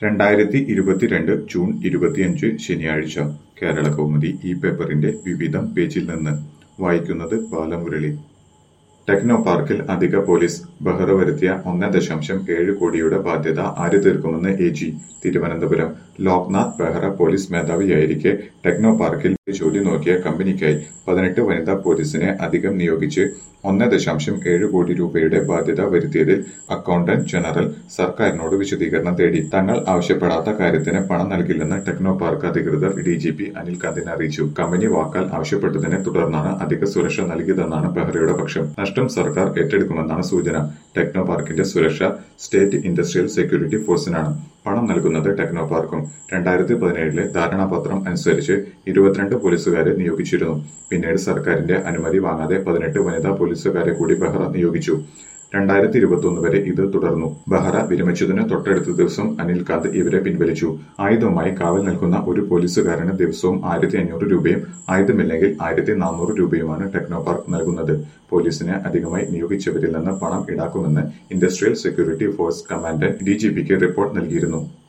രണ്ടായിരത്തി ഇരുപത്തിരണ്ട് ജൂൺ ഇരുപത്തിയഞ്ച് ശനിയാഴ്ച കേരളകൗമുദി ഈ പേപ്പറിന്റെ വിവിധം പേജിൽ നിന്ന് വായിക്കുന്നത് ബാലമുരളി ടെക്നോ പാർക്കിൽ അധിക പോലീസ് ബഹ്റ വരുത്തിയ ഒന്ന് ദശാംശം ഏഴ് കോടിയുടെ ബാധ്യത ആര് തീർക്കുമെന്ന് A G Thiruvananthapuram Loknath Behera police മേധാവിയായിരിക്കെ ടെക്നോ പാർക്കിൽ ജോലി നോക്കിയ കമ്പനിക്കായി പതിനെട്ട് വനിതാ പോലീസിനെ അധികം നിയോഗിച്ച് ഒന്ന് ദശാംശം ഏഴ് കോടി രൂപയുടെ ബാധ്യത വരുത്തിയതിൽ അക്കൗണ്ടന്റ് ജനറൽ സർക്കാരിനോട് വിശദീകരണം തേടി തങ്ങൾ ആവശ്യപ്പെടാത്ത കാര്യത്തിന് പണം നൽകില്ലെന്ന് ടെക്നോ പാർക്ക് അധികൃതർ ഡിജിപി അനിൽ കാന്തിനെ അറിയിച്ചു കമ്പനി വാക്കാൽ ആവശ്യപ്പെട്ടതിനെ തുടർന്നാണ് അധിക സുരക്ഷ നൽകിയതെന്നാണ് ബെഹ്റയുടെ പക്ഷം നഷ്ടം സർക്കാർ ഏറ്റെടുക്കുമെന്നാണ് സൂചന ടെക്നോ പാർക്കിന്റെ സുരക്ഷ സ്റ്റേറ്റ് ഇൻഡസ്ട്രിയൽ സെക്യൂരിറ്റി ഫോഴ്സിനാണ് പണം നൽകുന്നത് ടെക്നോ പാർക്കും രണ്ടായിരത്തി പതിനേഴിലെ ധാരണാപത്രം അനുസരിച്ച് ഇരുപത്തിരണ്ട് പോലീസുകാരെ നിയോഗിച്ചിരുന്നു പിന്നീട് സർക്കാരിന്റെ അനുമതി വാങ്ങാതെ പതിനെട്ട് വനിതാ പോലീസുകാരെ കൂടി ബെഹ്റ നിയോഗിച്ചു രണ്ടായിരത്തി ഇരുപത്തിയൊന്ന് വരെ ഇത് തുടർന്നു ബഹ്റ വിരമിച്ചതിന് തൊട്ടടുത്ത ദിവസം അനിൽകാന്ത് ഇവരെ പിൻവലിച്ചു ആയുധവുമായി കാവൽ നിൽക്കുന്ന ഒരു പോലീസുകാരന് ദിവസവും ആയിരത്തി അഞ്ഞൂറ് രൂപയും ആയുധമില്ലെങ്കിൽ ആയിരത്തി നാനൂറ് രൂപയുമാണ് ടെക്നോ പാർക്ക് നൽകുന്നത് പോലീസിനെ അധികമായി നിയോഗിച്ചവരിൽ നിന്ന് പണം ഈടാക്കുമെന്ന് ഇൻഡസ്ട്രിയൽ സെക്യൂരിറ്റി ഫോഴ്സ് കമാൻഡന്റ് ഡിജിപിക്ക് റിപ്പോർട്ട് നൽകിയിരുന്നു